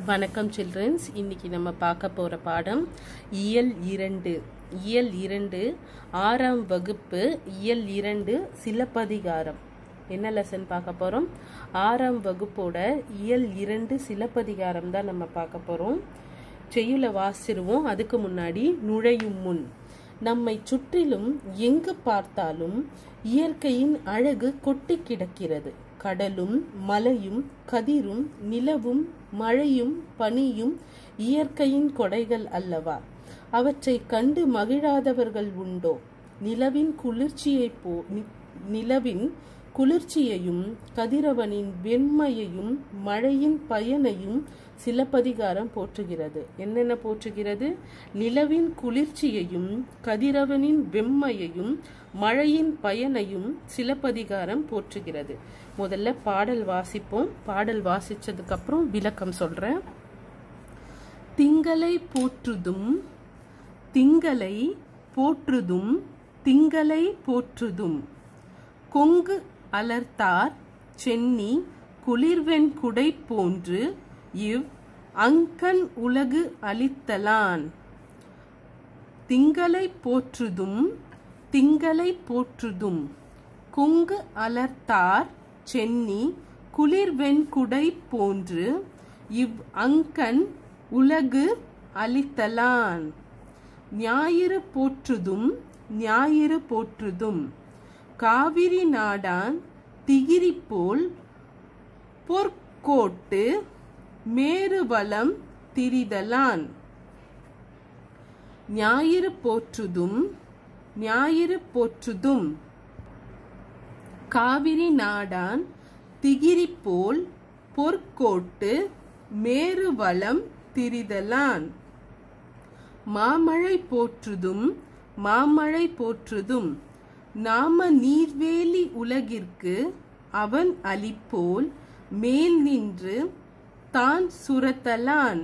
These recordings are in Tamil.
வணக்கம் சில்ட்ரன்ஸ் இன்னைக்கு நம்ம பார்க்க போகிற பாடம் இயல் இரண்டு இயல் இரண்டு ஆறாம் வகுப்பு இயல் இரண்டு சிலப்பதிகாரம் என்ன லெசன் பார்க்க போகிறோம் ஆறாம் வகுப்போட இயல் இரண்டு சிலப்பதிகாரம் தான் நம்ம பார்க்க போகிறோம் செய்யுளை வாசிருவோம் அதுக்கு முன்னாடி நுழையும் முன் நம்மை சுற்றிலும் எங்கு பார்த்தாலும் இயற்கையின் அழகு கொட்டி கிடக்கிறது கடலும் மலையும் கதிரும் நிலவும் மழையும் பனியும் இயற்கையின் கொடைகள் அல்லவா அவற்றை கண்டு மகிழாதவர்கள் உண்டோ நிலவின் குளிர்ச்சியை போ நி- நிலவின் குளிர்ச்சியையும் கதிரவனின் வெண்மையையும் மழையின் பயனையும் சிலப்பதிகாரம் போற்றுகிறது என்னென்ன போற்றுகிறது நிலவின் குளிர்ச்சியையும் கதிரவனின் வெம்மையையும் மழையின் பயனையும் சிலப்பதிகாரம் போற்றுகிறது முதல்ல பாடல் வாசிப்போம் பாடல் வாசிச்சதுக்கு அப்புறம் விளக்கம் சொல்றேன் திங்களை போற்றுதும் திங்களை போற்றுதும் திங்களை போற்றுதும் கொங்கு அலர்த்தார் சென்னி குளிர்வெண் குடை போன்று இவ் அங்கன் உலகு அளித்தலான் திங்களை போற்றுதும் திங்களை போற்றுதும் கொங்கு அலர்த்தார் சென்னி குளிர்வெண்குடை போன்று இவ் அங்கன் உலகு அளித்தலான் ஞாயிறு போற்றுதும் ஞாயிறு போற்றுதும் காவிரி நாடான் திகிரி போல் பொற்கோட்டு மேருவலம் திரிதலான் ஞாயிறு போற்றுதும் ஞாயிறு போற்றுதும் காவிரி நாடான் திகிரி போல் பொற்கோட்டு மேருவலம் திரிதலான் மாமழை போற்றுதும் மாமழை போற்றுதும் நாம நீர்வேலி உலகிற்கு அவன் அளிப்போல் மேல் நின்று தான் சுரத்தலான்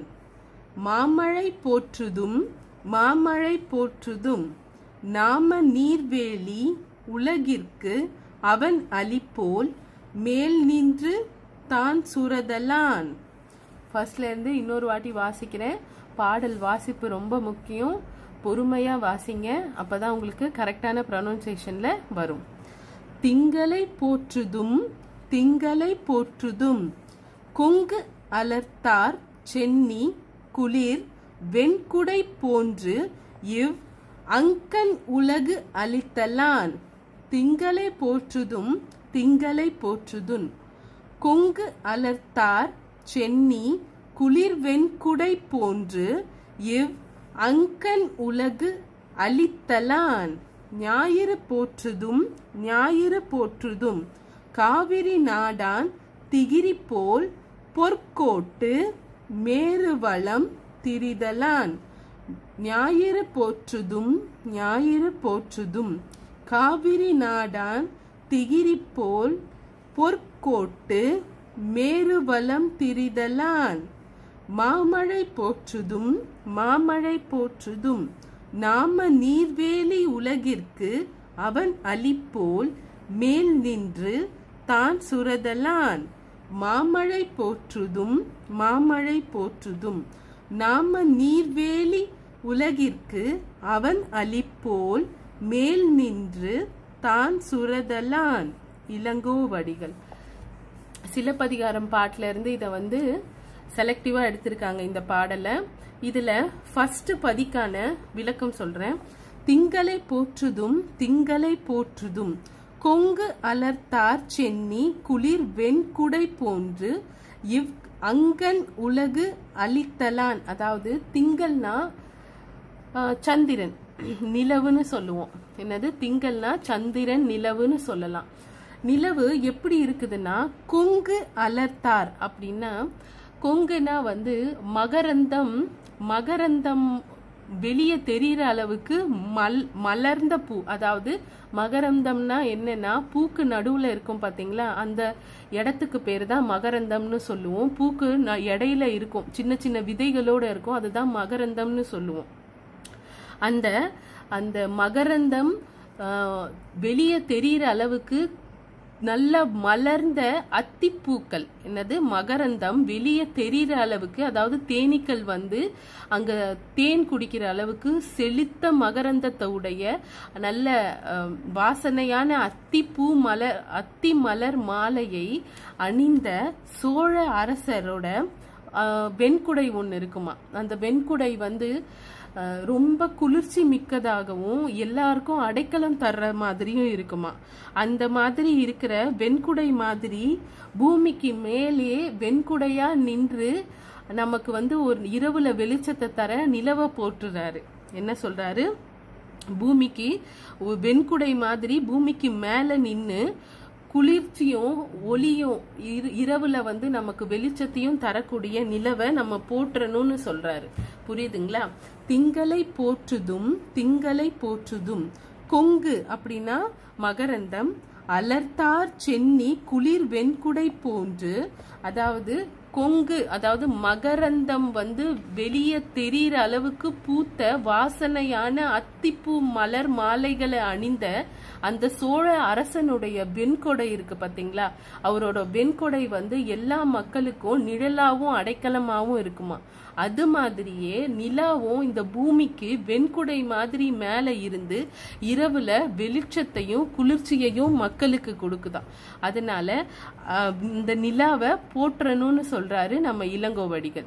மாமழை போற்றுதும் மாமழை போற்றுதும் நாம நீர்வேலி உலகிற்கு அவன் அளிப்போல் மேல் நின்று தான் சுரதலான் ஃபர்ஸ்ட்ல இருந்து இன்னொரு வாட்டி வாசிக்கிறேன் பாடல் வாசிப்பு ரொம்ப முக்கியம் பொறுமையா வாசிங்க அப்பதான் உங்களுக்கு கரெக்டான ப்ரொனவுன்சியேஷன்ல வரும் திங்களை போற்றுதும் திங்களை போற்றுதும் கொங்கு அலர்த்தார் சென்னி குளிர் வெண்குடை போன்று இவ் அங்கன் உலகு அளித்தலான் திங்களை போற்றுதும் திங்களை போற்றுதும் கொங்கு அலர்த்தார் சென்னி குளிர் வெண்குடை போன்று இவ் அங்கன் உலகு அளித்தலான் ஞாயிறு போற்றுதும் ஞாயிறு போற்றுதும் காவிரி நாடான் திகிரி போல் பொற்கோட்டு மேருவளம் திரிதலான் ஞாயிறு போற்றுதும் ஞாயிறு போற்றுதும் காவிரி நாடான் திகிரி போல் பொற்கோட்டு மேருவலம் திரிதலான் மாமழை போற்றுதும் மாமழை போற்றுதும் நாம நீர்வேலி உலகிற்கு அவன் அளிப்போல் மேல் நின்று தான் சுரதலான் மாமழை போற்றுதும் மாமழை போற்றுதும் நாம நீர்வேலி உலகிற்கு அவன் அளிப்போல் மேல் நின்று தான் சுரதலான் இளங்கோவடிகள் சிலப்பதிகாரம் பாட்டுல இருந்து இதை வந்து செலக்டிவா எடுத்திருக்காங்க இந்த பாடலை இதுல ஃபர்ஸ்ட் பதிக்கான விளக்கம் சொல்றேன் திங்களை போற்றுதும் திங்களை போற்றுதும் கொங்கு அலர்த்தார் சென்னி குளிர் வெண்குடை போன்று இவ் அங்கன் உலகு அளித்தலான் அதாவது திங்கள்னா ஆஹ், சந்திரன் நிலவுன்னு சொல்லுவோம் என்னது திங்கள்னா சந்திரன் நிலவுன்னு சொல்லலாம் நிலவு எப்படி இருக்குதுன்னா கொங்கு அலர்த்தார் அப்படின்னா கொங்குனா வந்து மகரந்தம் மகரந்தம் வெளியே தெரியிற அளவுக்கு மல் மலர்ந்த பூ அதாவது மகரந்தம்னா என்னன்னா பூக்கு நடுவுல இருக்கும் பாத்தீங்களா அந்த இடத்துக்கு பேர் தான் மகரந்தம்னு சொல்லுவோம் பூக்கு ந- இடையில இருக்கும் சின்ன சின்ன விதைகளோட இருக்கும் அதுதான் மகரந்தம்னு சொல்லுவோம் அந்த அந்த மகரந்தம் வெளியே தெரியிற அளவுக்கு நல்ல மலர்ந்த அத்திப்பூக்கள் என்னது மகரந்தம் வெளியே தெரிகிற அளவுக்கு அதாவது தேனீக்கள் வந்து அங்க தேன் குடிக்கிற அளவுக்கு செழித்த மகரந்தத்தை உடைய நல்ல அஹ், வாசனையான அத்திப்பூ மலர் அத்தி மலர் மாலையை அணிந்த சோழ அரசரோட அஹ், வெண்குடை ஒன்று இருக்குமா அந்த வெண்குடை வந்து அஹ், ரொம்ப குளிர்ச்சி மிக்கதாகவும் எல்லாருக்கும் அடைக்கலம் தர்ற மாதிரியும் இருக்குமா அந்த மாதிரி இருக்கிற வெண்குடை மாதிரி பூமிக்கு மேலே வெண்குடையா நின்று நமக்கு வந்து ஒரு இரவுல வெளிச்சத்தை தர நிலவை போட்டுறாரு என்ன சொல்றாரு பூமிக்கு ஒரு வெண்குடை மாதிரி பூமிக்கு மேல நின்னு குளிர்ச்சியும் ஒளியும் இரு- இரவுல வந்து நமக்கு வெளிச்சத்தையும் தரக்கூடிய நிலவை நம்ம போற்றணும்னு சொல்றாரு புரியுதுங்களா திங்களை போற்றுதும் திங்களை போற்றுதும் கொங்கு அப்படின்னா மகரந்தம் அலர்த்தார் சென்னி குளிர் வெண்குடை போன்று அதாவது கொங்கு அதாவது மகரந்தம் வந்து வெளியே தெரியிற அளவுக்கு பூத்த வாசனையான அத்திப்பூ மலர் மாலைகளை அணிந்த அந்த சோழ அரசனுடைய வெண்கொடை இருக்கு பாத்தீங்களா அவரோட வெண்கொடை வந்து எல்லா மக்களுக்கும் நிழலாவும் அடைக்கலமாவும் இருக்குமா அது மாதிரியே நிலாவும் இந்த பூமிக்கு வெண்குடை மாதிரி மேல இருந்து இரவுல வெளிச்சத்தையும் குளிர்ச்சியையும் மக்களுக்கு கொடுக்குதாம் அதனால அஹ், இந்த நிலாவை போற்றணும்னு சொல்றாரு நம்ம இளங்கோவடிகள்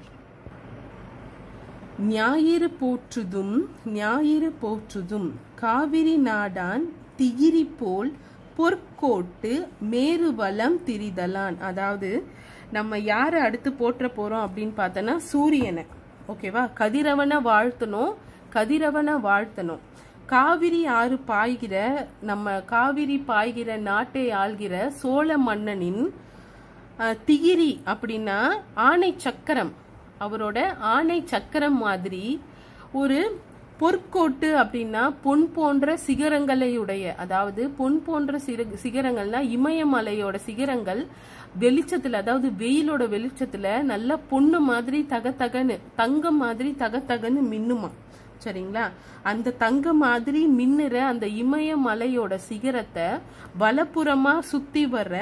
ஞாயிறு போற்றுதும் ஞாயிறு போற்றுதும் காவிரி நாடான் திகிரி போல் பொற்கோட்டு மேருவலம் திரிதலான் அதாவது நம்ம யாரை அடுத்து போற்ற போறோம் அப்படின்னு பார்த்தோன்னா சூரியனை ஓகேவா கதிரவனை வாழ்த்தணும் கதிரவனை வாழ்த்தணும் காவிரி ஆறு பாய்கிற நம்ம காவிரி பாய்கிற நாட்டை ஆள்கிற சோழ மன்னனின் அஹ், திகிரி அப்படின்னா ஆணை சக்கரம் அவரோட ஆணை சக்கரம் மாதிரி ஒரு பொற்கோட்டு அப்படின்னா பொன் போன்ற சிகரங்களையுடைய அதாவது பொன் போன்ற சிர- சிகரங்கள்னா இமயமலையோட சிகரங்கள் வெளிச்சத்துல அதாவது வெயிலோட வெளிச்சத்துல நல்ல பொண்ணு மாதிரி தகதகன்னு தங்கம் மாதிரி தகதகன்னு மின்னுமா சரிங்களா அந்த தங்க மாதிரி மின்னுற அந்த இமயமலையோட சிகரத்தை வலப்புறமா சுத்தி வர்ற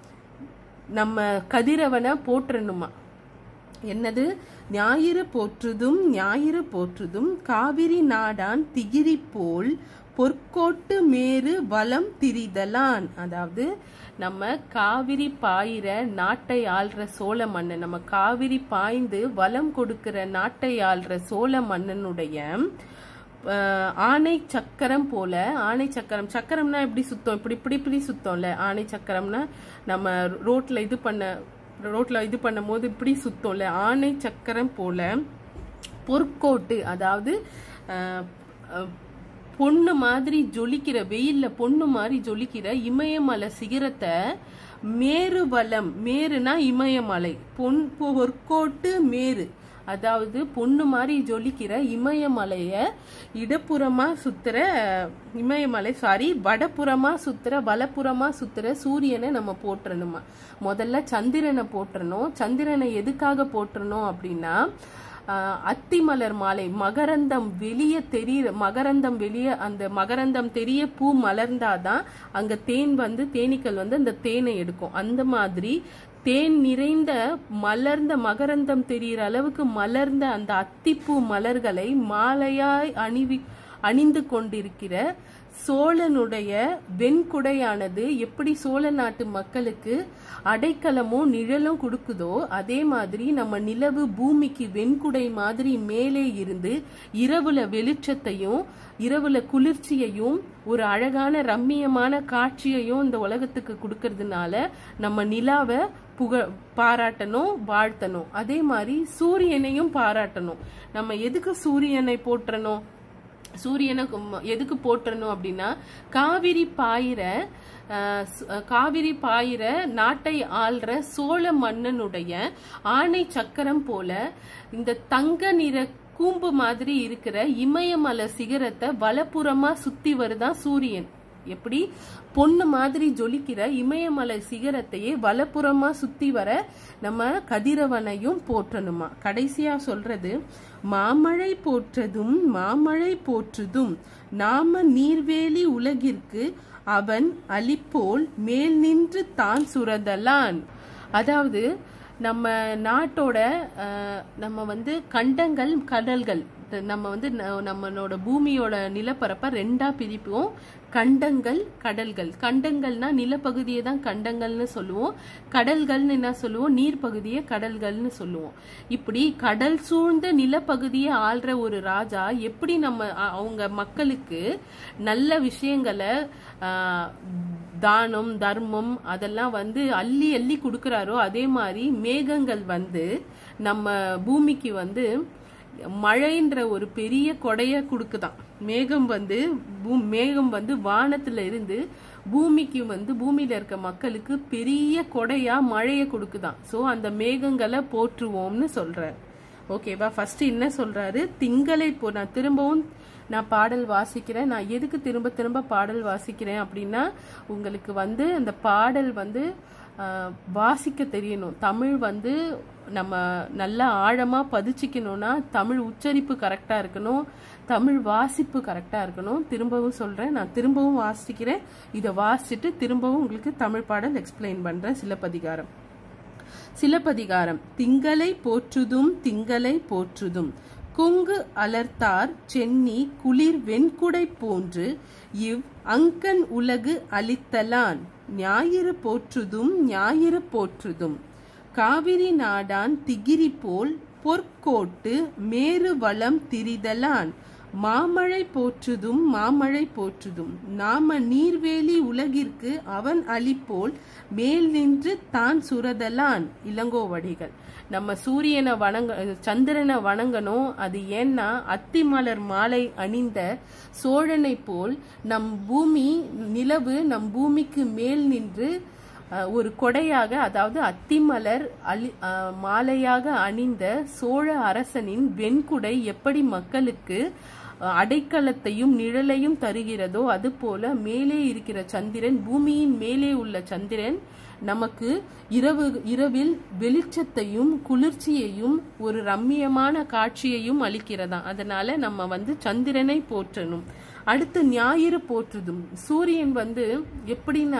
நம்ம கதிரவனை போற்றணுமா என்னது ஞாயிறு போற்றுதும் ஞாயிறு போற்றுதும் காவிரி நாடான் திகிரி போல் பொற்கோட்டு மேரு வலம் திரிதலான் அதாவது நம்ம காவிரி பாயிற நாட்டை ஆள்ற சோழ மன்னன் நம்ம காவிரி பாய்ந்து வலம் கொடுக்கிற நாட்டை ஆள்ற சோழ மன்னனுடைய அஹ், ஆணை சக்கரம் போல ஆணை சக்கரம் சக்கரம்னா எப்படி சுத்தம் இப்படி இப்படி இப்படி சுத்தம்ல ஆணை சக்கரம்னா நம்ம ரோட்ல இது பண்ண ரோட்ல இது பண்ணும் போது இப்படி சுத்தம்ல ஆணை சக்கரம் போல பொற்கோட்டு அதாவது அஹ், அஹ், பொண்ணு மாதிரி ஜொலிக்கிற வெயில்ல பொண்ணு மாதிரி ஜொலிக்கிற இமயமலை சிகரத்தை மேருவலம் மேருனா இமயமலை பொன் பொற்கோட்டு மேரு அதாவது பொண்ணு மாதிரி ஜொலிக்கிற இமயமலைய இடப்புறமா சுத்துற இமயமலை சாரி வடப்புறமா சுத்துற வலப்புறமா சுத்துற சூரியனை நம்ம போற்றணுமா முதல்ல சந்திரனை போற்றணும் சந்திரனை எதுக்காக போற்றணும் அப்படின்னா ஆஹ், அத்திமலர் மாலை மகரந்தம் வெளியே தெரிய மகரந்தம் வெளியே அந்த மகரந்தம் தெரிய பூ மலர்ந்தாதான் அங்க தேன் வந்து தேனீக்கள் வந்து அந்த தேனை எடுக்கும் அந்த மாதிரி தேன் நிறைந்த மலர்ந்த மகரந்தம் தெரிகிற அளவுக்கு மலர்ந்த அந்த அத்திப்பூ மலர்களை மாலையாய் அணிவி அணிந்து கொண்டிருக்கிற சோழனுடைய வெண்குடையானது எப்படி சோழ நாட்டு மக்களுக்கு அடைக்கலமும் நிழலும் கொடுக்குதோ அதே மாதிரி நம்ம நிலவு பூமிக்கு வெண்குடை மாதிரி மேலே இருந்து இரவுல வெளிச்சத்தையும் இரவுல குளிர்ச்சியையும் ஒரு அழகான ரம்மியமான காட்சியையும் இந்த உலகத்துக்கு கொடுக்கறதுனால நம்ம நிலாவை புக பாராட்டணும் வாழ்த்தணும் அதே மாதிரி சூரியனையும் பாராட்டணும் நம்ம எதுக்கு சூரியனை போற்றணும் சூரியனை கும்- எதுக்கு போற்றணும் அப்படின்னா காவிரி பாயிர அஹ், ஸ்- அஹ், காவிரி பாயிர நாட்டை ஆள்ற சோழ மன்னனுடைய ஆணை சக்கரம் போல இந்த தங்க நிற கூம்பு மாதிரி இருக்கிற இமயமலை சிகரத்தை வலப்புறமா சுத்தி வருதான் சூரியன் எப்படி பொண்ணு மாதிரி ஜொலிக்கிற இமயமலை சிகரத்தையே வலப்புறமா சுத்தி வர நம்ம கதிரவனையும் போற்றணுமா கடைசியா சொல்றது மாமழை போற்றதும் மாமழை போற்றுதும் நாம நீர்வேலி உலகிற்கு அவன் அலிப்போல் மேல் நின்று தான் சுரதலான் அதாவது நம்ம நாட்டோட அஹ், நம்ம வந்து கண்டங்கள் கடல்கள் நம்ம வந்து ந- நம்மளோட பூமியோட நிலப்பரப்பை ரெண்டா பிரிப்போம் கண்டங்கள் கடல்கள் கண்டங்கள்னா நிலப்பகுதியை தான் கண்டங்கள்னு சொல்லுவோம் கடல்கள்னு என்ன சொல்லுவோம் நீர்ப்பகுதியை கடல்கள்னு சொல்லுவோம் இப்படி கடல் சூழ்ந்த நிலப்பகுதியை ஆள்ற ஒரு ராஜா எப்படி நம்ம அ- அவங்க மக்களுக்கு நல்ல விஷயங்களை ஆஹ், தானம் தர்மம் அதெல்லாம் வந்து அள்ளி அள்ளி கொடுக்கறாரோ அதே மாதிரி மேகங்கள் வந்து நம்ம பூமிக்கு வந்து மழைன்ற ஒரு பெரிய கொடைய கொடுக்குதாம் மேகம் வந்து பூ- மேகம் வந்து வானத்துல இருந்து பூமிக்கு வந்து பூமியில இருக்க மக்களுக்கு பெரிய கொடையா மழையை கொடுக்குதாம் சோ அந்த மேகங்களை போற்றுவோம்னு சொல்றாரு ஓகேவா ஃபர்ஸ்ட் என்ன சொல்றாரு திங்களை போ நான் திரும்பவும் நான் பாடல் வாசிக்கிறேன் நான் எதுக்கு திரும்ப திரும்ப பாடல் வாசிக்கிறேன் அப்படின்னா உங்களுக்கு வந்து அந்த பாடல் வந்து ஆஹ், வாசிக்க தெரியணும் தமிழ் வந்து நம்ம நல்லா ஆழமா பதிச்சுக்கணும்னா தமிழ் உச்சரிப்பு கரெக்டா இருக்கணும் தமிழ் வாசிப்பு கரெக்டா இருக்கணும் திரும்பவும் சொல்றேன் நான் திரும்பவும் வாசிக்கிறேன் இதை வாசிச்சுட்டு திரும்பவும் உங்களுக்கு தமிழ் பாடல் எக்ஸ்பிளைன் பண்றேன் சிலப்பதிகாரம் சிலப்பதிகாரம் திங்களை போற்றுதும் திங்களை போற்றுதும் கொங்கு அலர்த்தார் சென்னி குளிர் வெண்குடை போன்று இவ் அங்கன் உலகு அளித்தலான் ஞாயிறு போற்றுதும் ஞாயிறு போற்றுதும் காவிரி நாடான் திகிரி போல் பொற்கோட்டு மேரு வளம் திரிதலான் மாமழை போற்றுதும் மாமழை போற்றுதும் நாம நீர்வேலி உலகிற்கு அவன் அளிப்போல் மேல் நின்று தான் சுரதலான் இளங்கோவடிகள் நம்ம சூரியனை வணங்க சந்திரனை வணங்கணும் அது ஏன்னா அத்திமலர் மாலை அணிந்த சோழனை போல் நம் பூமி நிலவு நம் பூமிக்கு மேல் நின்று அஹ், ஒரு கொடையாக அதாவது அத்திமலர் அலி அஹ், மாலையாக அணிந்த சோழ அரசனின் வெண்குடை எப்படி மக்களுக்கு அஹ், அடைக்கலத்தையும் நிழலையும் தருகிறதோ அதுபோல மேலே இருக்கிற சந்திரன் பூமியின் மேலே உள்ள சந்திரன் நமக்கு இரவு இரவில் வெளிச்சத்தையும் குளிர்ச்சியையும் ஒரு ரம்மியமான காட்சியையும் அளிக்கிறதாம் அதனால நம்ம வந்து சந்திரனை போற்றணும் அடுத்து ஞாயிறு போற்றுதும் சூரியன் வந்து எப்படின்னா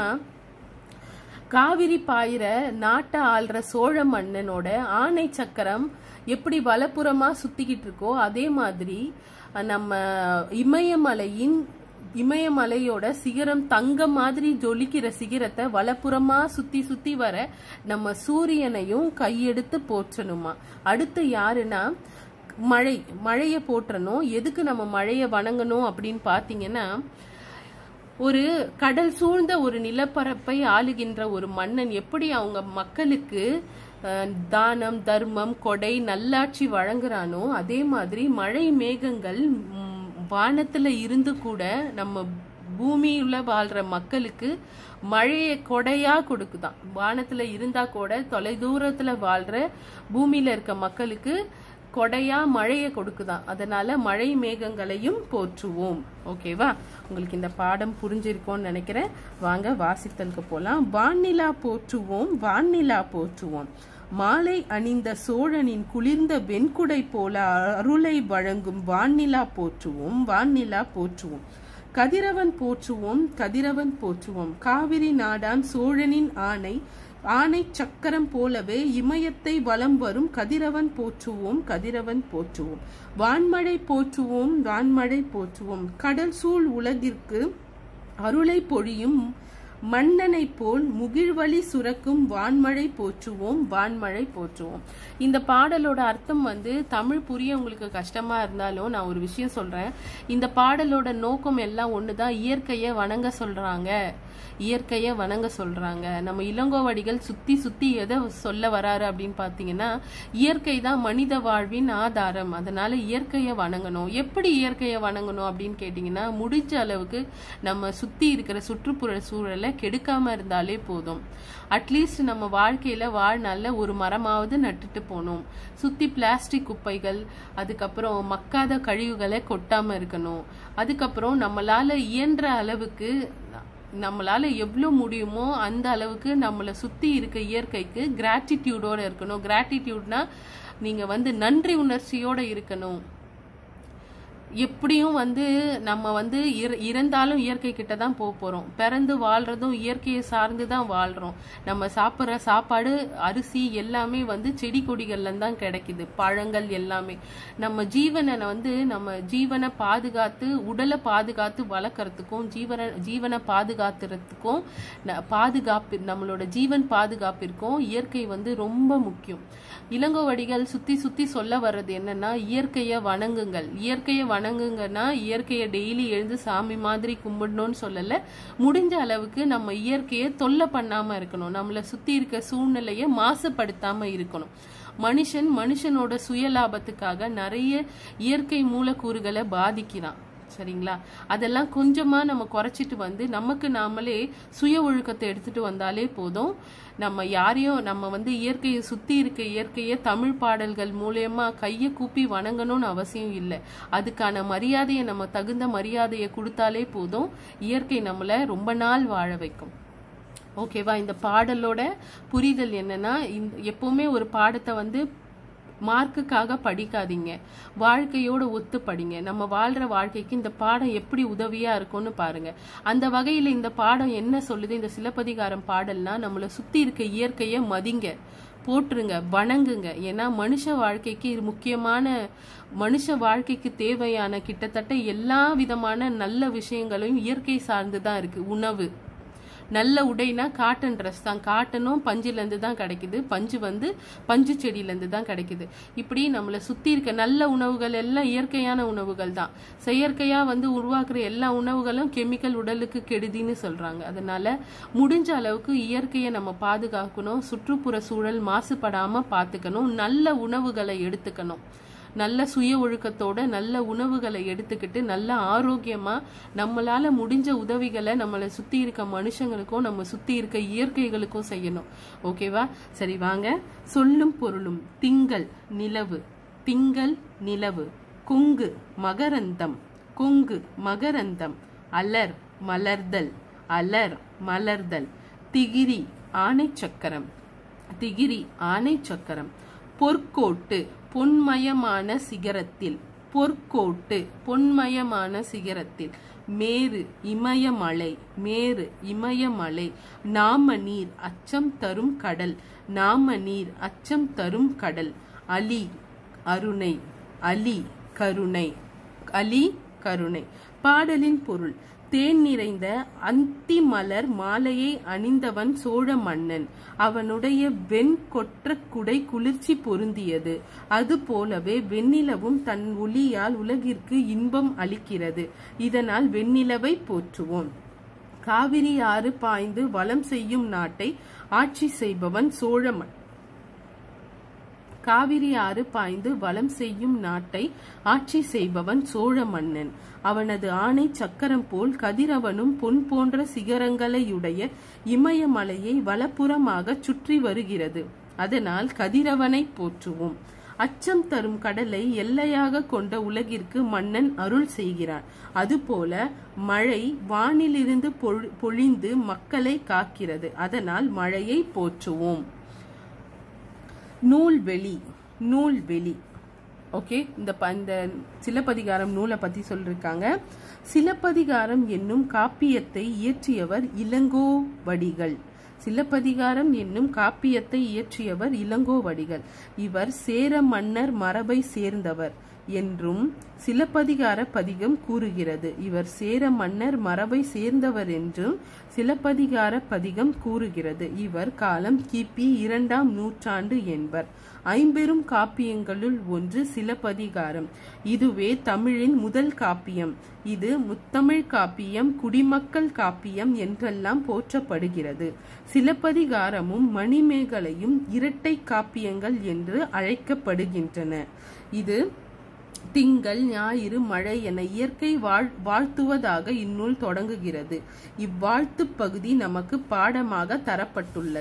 காவிரி பாயிர நாட்டை ஆள்ற சோழ மன்னனோட ஆணை சக்கரம் எப்படி வலப்புறமா சுத்திக்கிட்டு இருக்கோ அதே மாதிரி அஹ், நம்ம இமயமலையின் இமயமலையோட சிகரம் தங்க மாதிரி ஜொலிக்கிற சிகரத்தை வலப்புறமா சுத்தி சுத்தி வர நம்ம சூரியனையும் கையெடுத்து போற்றணுமா அடுத்து யாருன்னா மழை மழையை போற்றணும் எதுக்கு நம்ம மழையை வணங்கணும் அப்படின்னு பாத்தீங்கன்னா ஒரு கடல் சூழ்ந்த ஒரு நிலப்பரப்பை ஆளுகின்ற ஒரு மன்னன் எப்படி அவங்க மக்களுக்கு அஹ், தானம் தர்மம் கொடை நல்லாட்சி வழங்குறானோ அதே மாதிரி மழை மேகங்கள் ம், வானத்துல இருந்து கூட நம்ம பூமியுள்ள வாழ்ற மக்களுக்கு மழையை கொடையா கொடுக்குதாம் வானத்துல இருந்தா கூட தொலைதூரத்துல வாழ்ற பூமியில இருக்க மக்களுக்கு கொடையா மழையை கொடுக்குதாம் அதனால மழை மேகங்களையும் போற்றுவோம் ஓகேவா உங்களுக்கு இந்த பாடம் புரிஞ்சிருக்கும்னு நினைக்கிறேன் வாங்க வாசித்தலுக்கு போலாம் வான்நிலா போற்றுவோம் வான்நிலா போற்றுவோம் மாலை அணிந்த சோழனின் குளிர்ந்த வெண்குடை போல அருளை வழங்கும் வான்நிலா போற்றுவோம் வான்நிலா போற்றுவோம் கதிரவன் போற்றுவோம் கதிரவன் போற்றுவோம் காவிரி நாடான் சோழனின் ஆணை ஆணை சக்கரம் போலவே இமயத்தை வலம் வரும் கதிரவன் போற்றுவோம் கதிரவன் போற்றுவோம் வான்மழை போற்றுவோம் வான்மழை போற்றுவோம் கடல் சூழ் உலகிற்கு அருளை பொழியும் மன்னனைப் போல் முகிழ்வழி சுரக்கும் வான்மழை போற்றுவோம் வான்மழை போற்றுவோம் இந்த பாடலோட அர்த்தம் வந்து தமிழ் புரிய உங்களுக்கு கஷ்டமா இருந்தாலும் நான் ஒரு விஷயம் சொல்றேன் இந்த பாடலோட நோக்கம் எல்லாம் ஒண்ணுதான் இயற்கையை வணங்க சொல்றாங்க இயற்கையை வணங்க சொல்றாங்க நம்ம இளங்கோவடிகள் சுத்தி சுத்தி எதை சொல்ல வராரு அப்படின்னு பாத்தீங்கன்னா இயற்கை தான் மனித வாழ்வின் ஆதாரம் அதனால இயற்கையை வணங்கணும் எப்படி இயற்கையை வணங்கணும் அப்படின்னு கேட்டீங்கன்னா முடிஞ்ச அளவுக்கு நம்ம சுத்தி இருக்கிற சுற்றுப்புற சூழலை கெடுக்காம இருந்தாலே போதும் அட்லீஸ்ட் நம்ம வாழ்க்கையில வாழ்நாள்ல ஒரு மரமாவது நட்டுட்டு போகணும் சுத்தி பிளாஸ்டிக் குப்பைகள் அதுக்கப்புறம் மக்காத கழிவுகளை கொட்டாம இருக்கணும் அதுக்கப்புறம் நம்மளால இயன்ற அளவுக்கு நம்மளால எவ்வளோ முடியுமோ அந்த அளவுக்கு நம்மளை சுத்தி இருக்க இயற்கைக்கு கிராட்டிடியூடோட இருக்கணும் கிராட்டிடியூட்னா நீங்க வந்து நன்றி உணர்ச்சியோட இருக்கணும் எப்படியும் வந்து நம்ம வந்து இற- இறந்தாலும் இயற்கை கிட்ட தான் போக போறோம் பிறந்து வாழ்றதும் இயற்கையை சார்ந்து தான் வாழ்றோம் நம்ம சாப்பிட்ற சாப்பாடு அரிசி எல்லாமே வந்து செடி கொடிகள்ல தான் கிடைக்குது பழங்கள் எல்லாமே நம்ம ஜீவனை வந்து நம்ம ஜீவனை பாதுகாத்து உடலை பாதுகாத்து வளர்க்கறதுக்கும் ஜீவன ஜீவனை பாதுகாத்துறதுக்கும் ந- பாதுகாப்பு நம்மளோட ஜீவன் பாதுகாப்பிற்கும் இயற்கை வந்து ரொம்ப முக்கியம் இளங்கோவடிகள் சுத்தி சுத்தி சொல்ல வர்றது என்னன்னா இயற்கையை வணங்குங்கள் இயற்கையை வணங்குங்கன்னா இயற்கையை டெய்லி எழுந்து சாமி மாதிரி கும்பிடணும்னு சொல்லல முடிஞ்ச அளவுக்கு நம்ம இயற்கையை தொல்லை பண்ணாம இருக்கணும் நம்மள சுத்தி இருக்க சூழ்நிலையை மாசுபடுத்தாம இருக்கணும் மனுஷன் மனுஷனோட சுயலாபத்துக்காக நிறைய இயற்கை மூலக்கூறுகளை பாதிக்கிறான் சரிங்களா அதெல்லாம் கொஞ்சமா நம்ம குறைச்சிட்டு வந்து நமக்கு நாமளே சுய ஒழுக்கத்தை எடுத்துட்டு வந்தாலே போதும் நம்ம யாரையும் நம்ம வந்து இயற்கையை சுத்தி இருக்க இயற்கையை தமிழ் பாடல்கள் மூலியமா கையை கூப்பி வணங்கணும்னு அவசியம் இல்லை அதுக்கான மரியாதையை நம்ம தகுந்த மரியாதையை கொடுத்தாலே போதும் இயற்கை நம்மளை ரொம்ப நாள் வாழ வைக்கும் ஓகேவா இந்த பாடலோட புரிதல் என்னன்னா இந்த எப்பவுமே ஒரு பாடத்தை வந்து மார்க்குக்காக படிக்காதீங்க வாழ்க்கையோட ஒத்து படிங்க நம்ம வாழ்ற வாழ்க்கைக்கு இந்த பாடம் எப்படி உதவியா இருக்கும்னு பாருங்க அந்த வகையில இந்த பாடம் என்ன சொல்லுது இந்த சிலப்பதிகாரம் பாடல்னா நம்மளை சுத்தி இருக்க இயற்கையை மதிங்க போற்றுங்க வணங்குங்க ஏன்னா மனுஷ வாழ்க்கைக்கு இது முக்கியமான மனுஷ வாழ்க்கைக்கு தேவையான கிட்டத்தட்ட எல்லா விதமான நல்ல விஷயங்களையும் இயற்கை சார்ந்து தான் இருக்கு உணவு நல்ல உடைனா காட்டன் ட்ரெஸ் தான் காட்டனும் பஞ்சுலேருந்து தான் கிடைக்குது பஞ்சு வந்து பஞ்சு செடியிலேருந்து தான் கிடைக்குது இப்படி நம்மளை சுற்றி இருக்க நல்ல உணவுகள் எல்லாம் இயற்கையான உணவுகள் தான் செயற்கையாக வந்து உருவாக்குற எல்லா உணவுகளும் கெமிக்கல் உடலுக்கு கெடுதின்னு சொல்கிறாங்க அதனால முடிஞ்ச அளவுக்கு இயற்கையை நம்ம பாதுகாக்கணும் சுற்றுப்புற சூழல் மாசுபடாமல் பார்த்துக்கணும் நல்ல உணவுகளை எடுத்துக்கணும் நல்ல சுய ஒழுக்கத்தோட நல்ல உணவுகளை எடுத்துக்கிட்டு நல்ல ஆரோக்கியமா நம்மளால முடிஞ்ச உதவிகளை நம்மளை சுத்தி இருக்க மனுஷங்களுக்கும் நம்ம சுத்தி இருக்க இயற்கைகளுக்கும் செய்யணும் ஓகேவா சரி வாங்க சொல்லும் பொருளும் திங்கள் நிலவு திங்கள் நிலவு குங்கு மகரந்தம் குங்கு மகரந்தம் அலர் மலர்தல் அலர் மலர்தல் திகிரி ஆணை சக்கரம் திகிரி ஆணை சக்கரம் பொற்கோட்டு பொன்மயமான சிகரத்தில் பொற்கோட்டு பொன்மயமான சிகரத்தில் மேரு இமயமலை மேரு இமயமலை நாம நீர் அச்சம் தரும் கடல் நாம நீர் அச்சம் தரும் கடல் அலி அருணை அலி கருணை அலி கருணை பாடலின் பொருள் தேன் நிறைந்த அந்தி மலர் மாலையை அணிந்தவன் சோழ மன்னன் அவனுடைய வெண் கொற்ற குடை குளிர்ச்சி பொருந்தியது அது போலவே வெண்ணிலவும் தன் ஒளியால் உலகிற்கு இன்பம் அளிக்கிறது இதனால் வெண்ணிலவை போற்றுவோம் காவிரி ஆறு பாய்ந்து வலம் செய்யும் நாட்டை ஆட்சி செய்பவன் சோழ மன்னன் காவிரி ஆறு பாய்ந்து வலம் செய்யும் நாட்டை ஆட்சி செய்பவன் சோழ மன்னன் அவனது ஆணை சக்கரம் போல் கதிரவனும் பொன் போன்ற சிகரங்களையுடைய இமயமலையை வலப்புறமாக சுற்றி வருகிறது அதனால் கதிரவனை போற்றுவோம் அச்சம் தரும் கடலை எல்லையாக கொண்ட உலகிற்கு மன்னன் அருள் செய்கிறான் அதுபோல மழை வானிலிருந்து பொழு- பொழிந்து மக்களை காக்கிறது அதனால் மழையை போற்றுவோம் நூல்வெளி நூல்வெளி ஓகே இந்த ப- இந்த சிலப்பதிகாரம் நூலை பத்தி சொல்லிருக்காங்க சிலப்பதிகாரம் என்னும் காப்பியத்தை இயற்றியவர் இளங்கோவடிகள் சிலப்பதிகாரம் என்னும் காப்பியத்தை இயற்றியவர் இளங்கோவடிகள் இவர் சேர மன்னர் மரபை சேர்ந்தவர் என்றும் சிலப்பதிகார பதிகம் கூறுகிறது இவர் சேர மன்னர் மரபை சேர்ந்தவர் என்றும் சிலப்பதிகார பதிகம் கூறுகிறது இவர் காலம் கிபி இரண்டாம் நூற்றாண்டு என்பர் ஐம்பெரும் காப்பியங்களுள் ஒன்று சிலப்பதிகாரம் இதுவே தமிழின் முதல் காப்பியம் இது முத்தமிழ் காப்பியம் குடிமக்கள் காப்பியம் என்றெல்லாம் போற்றப்படுகிறது சிலப்பதிகாரமும் மணிமேகலையும் இரட்டை காப்பியங்கள் என்று அழைக்கப்படுகின்றன இது திங்கள் ஞாயிறு மழை என இயற்கை வாழ் வாழ்த்துவதாக இந்நூல் தொடங்குகிறது இவ்வாழ்த்து பகுதி நமக்கு பாடமாக தரப்பட்டுள்ளது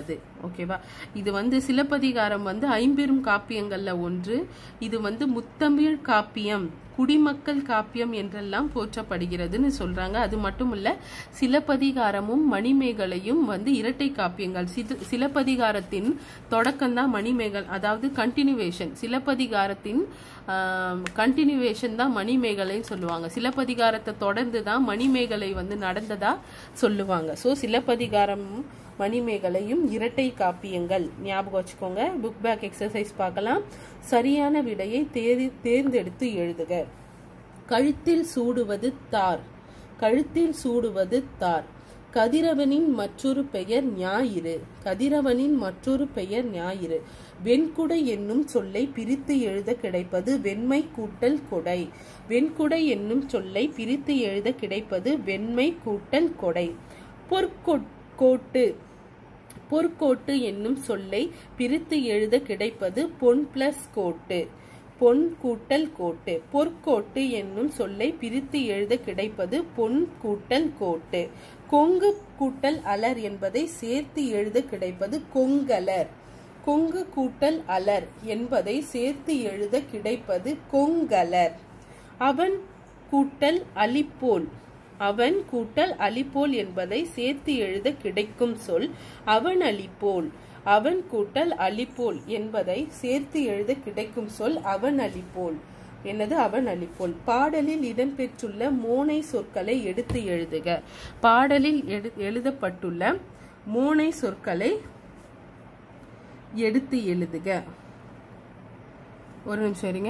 ஓகேவா இது வந்து சிலப்பதிகாரம் வந்து ஐம்பெரும் காப்பியங்கள்ல ஒன்று இது வந்து முத்தமிழ் காப்பியம் குடிமக்கள் காப்பியம் என்றெல்லாம் போற்றப்படுகிறதுன்னு சொல்றாங்க அது மட்டும் இல்ல சிலப்பதிகாரமும் மணிமேகலையும் வந்து இரட்டை காப்பியங்கள் சிது- சிலப்பதிகாரத்தின் தொடக்கம் தான் மணிமேகல் அதாவது கண்டினியூவேஷன் சிலப்பதிகாரத்தின் கண்டினியூவேஷன் தான் மணிமேகலைன்னு சொல்லுவாங்க சிலப்பதிகாரத்தை தொடர்ந்து தான் மணிமேகலை வந்து நடந்ததா சொல்லுவாங்க ஸோ சிலப்பதிகாரமும் மணிமேகலையும் இரட்டை காப்பியங்கள் ஞாபகம் வச்சுக்கோங்க புக் பேக் எக்ஸசைஸ் பார்க்கலாம் சரியான விடையை தேதி தேர்ந்தெடுத்து எழுதுக கழுத்தில் சூடுவது தார் கழுத்தில் சூடுவது தார் கதிரவனின் மற்றொரு பெயர் ஞாயிறு கதிரவனின் மற்றொரு பெயர் ஞாயிறு வெண்குடை என்னும் சொல்லை பிரித்து எழுத கிடைப்பது வெண்மை கூட்டல் கொடை வெண்குடை என்னும் சொல்லை பிரித்து எழுத கிடைப்பது வெண்மை கூட்டல் கொடை பொற்கோட்டு பொற்கோட்டு என்னும் சொல்லை பிரித்து எழுத கிடைப்பது பொன் பிளஸ் கோட்டு பொன் கூட்டல் கோட்டு பொற்கோட்டு என்னும் சொல்லை பிரித்து எழுத கிடைப்பது பொன் கூட்டல் கோட்டு கொங்கு கூட்டல் அலர் என்பதை சேர்த்து எழுத கிடைப்பது கொங்கலர் கொங்கு கூட்டல் அலர் என்பதை சேர்த்து எழுத கிடைப்பது கொங்கலர் அவன் கூட்டல் அலிப்போல் அவன் கூட்டல் அலிப்போல் என்பதை சேர்த்து எழுத கிடைக்கும் சொல் அவன் அலிப்போல் அவன் கூட்டல் அலிப்போல் என்பதை சேர்த்து எழுத கிடைக்கும் சொல் அவன் அலிப்போல் என்னது அவன் அலிப்போல் பாடலில் இடம்பெற்றுள்ள மோனை சொற்களை எடுத்து எழுதுக பாடலில் எடு- எழுதப்பட்டுள்ள மோனை சொற்களை எடுத்து எழுதுக ஒரு நிமிஷம் இருங்க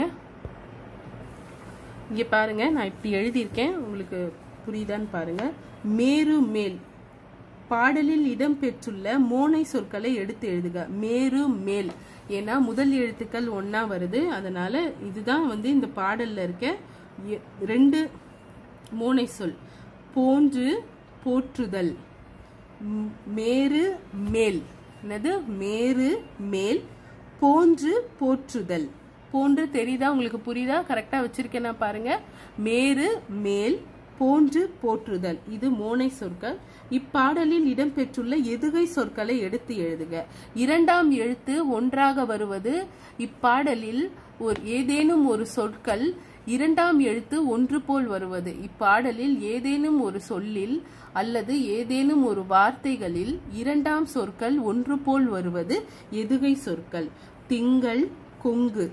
இங்க பாருங்க நான் இப்படி எழுதியிருக்கேன் உங்களுக்கு புரியுதான்னு பாருங்க மேரு மேல் பாடலில் இடம்பெற்றுள்ள மோனை சொற்களை எடுத்து எழுதுக மேரு மேல் ஏன்னா முதல் எழுத்துக்கள் ஒண்ணா வருது அதனால இதுதான் வந்து இந்த பாடல்ல இருக்க எ- ரெண்டு மோனை சொல் போன்று போற்றுதல் ம், மேரு மேல் என்னது மேரு மேல் போன்று போற்றுதல் போன்று தெரியுதா உங்களுக்கு புரியுதா கரெக்டா வச்சிருக்கேனா பாருங்க மேரு மேல் போன்று போற்றுதல் இது மோனை சொற்கள் இப்பாடலில் இடம்பெற்றுள்ள எதுகை சொற்களை எடுத்து எழுதுக இரண்டாம் எழுத்து ஒன்றாக வருவது இப்பாடலில் ஒரு ஏதேனும் ஒரு சொற்கள் இரண்டாம் எழுத்து ஒன்று போல் வருவது இப்பாடலில் ஏதேனும் ஒரு சொல்லில் அல்லது ஏதேனும் ஒரு வார்த்தைகளில் இரண்டாம் சொற்கள் ஒன்று போல் வருவது எதுகை சொற்கள் திங்கள் கொங்கு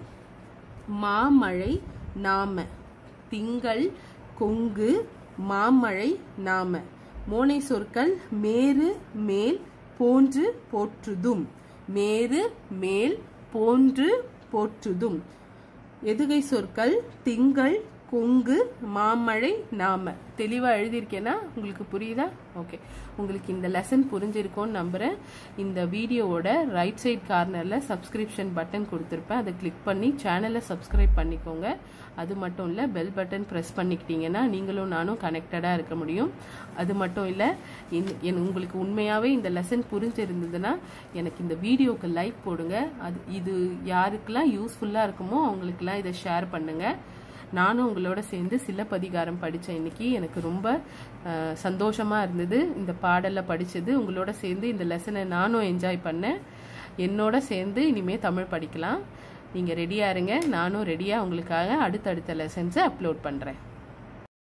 மாமழை நாம திங்கள் கொங்கு மாமழை நாம மோனை சொற்கள் மேரு மேல் போன்று போற்றுதும் மேரு மேல் போன்று போற்றுதும் எதுகை சொற்கள் திங்கள் கொங்கு மாமழை நாம தெளிவா எழுதியிருக்கேனா உங்களுக்கு புரியுதா ஓகே உங்களுக்கு இந்த லெசன் புரிஞ்சிருக்கும்னு நம்புறேன் இந்த வீடியோவோட ரைட் சைட் கார்னர்ல சப்ஸ்கிரிப்ஷன் பட்டன் கொடுத்துருப்பேன் அதை கிளிக் பண்ணி சேனலை சப்ஸ்கிரைப் பண்ணிக்கோங்க அது மட்டும் இல்ல பெல் பட்டன் ப்ரெஸ் பண்ணிக்கிட்டீங்கன்னா நீங்களும் நானும் கனெக்டடா இருக்க முடியும் அது மட்டும் இல்ல என்- என் உங்களுக்கு உண்மையாவே இந்த லெசன் புரிஞ்சிருந்ததுன்னா எனக்கு இந்த வீடியோக்கு லைக் போடுங்க அது இது யாருக்கெல்லாம் யூஸ்ஃபுல்லா இருக்குமோ அவங்களுக்கெல்லாம் இதை ஷேர் பண்ணுங்க நானும் உங்களோட சேர்ந்து சிலப்பதிகாரம் படித்தேன் இன்னைக்கு எனக்கு ரொம்ப அஹ், சந்தோஷமா இருந்தது இந்த பாடலை படிச்சது உங்களோட சேர்ந்து இந்த லெசனை நானும் என்ஜாய் பண்ணேன் என்னோட சேர்ந்து இனிமே தமிழ் படிக்கலாம் நீங்கள் ரெடியாக இருங்க நானும் ரெடியாக உங்களுக்காக அடுத்தடுத்த லெசன்ஸை அப்லோட் பண்ணுறேன்